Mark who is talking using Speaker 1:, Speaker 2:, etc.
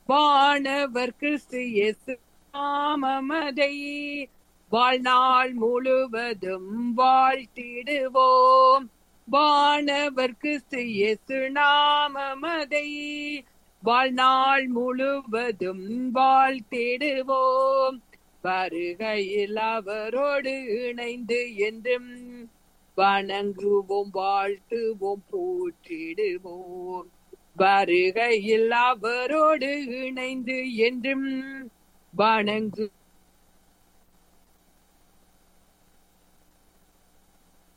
Speaker 1: வானவர் கிறிஸ்து இயேசு நாமமதை வாழ்நாள் முழுவதும் வாழ்த்திடுவோம் வானவர் கிறிஸ்து இயேசு நாமமதை வாழ்நாள் முழுவதும் வாழ்த்திடுவோம் வருகையில் அவரோடு இணைந்து என்றும் வணங்குவோம் வாழ்த்துவோம் போற்றிடுவோம் வருகையில் அவரோடு இணைந்து என்றும் வணங்கு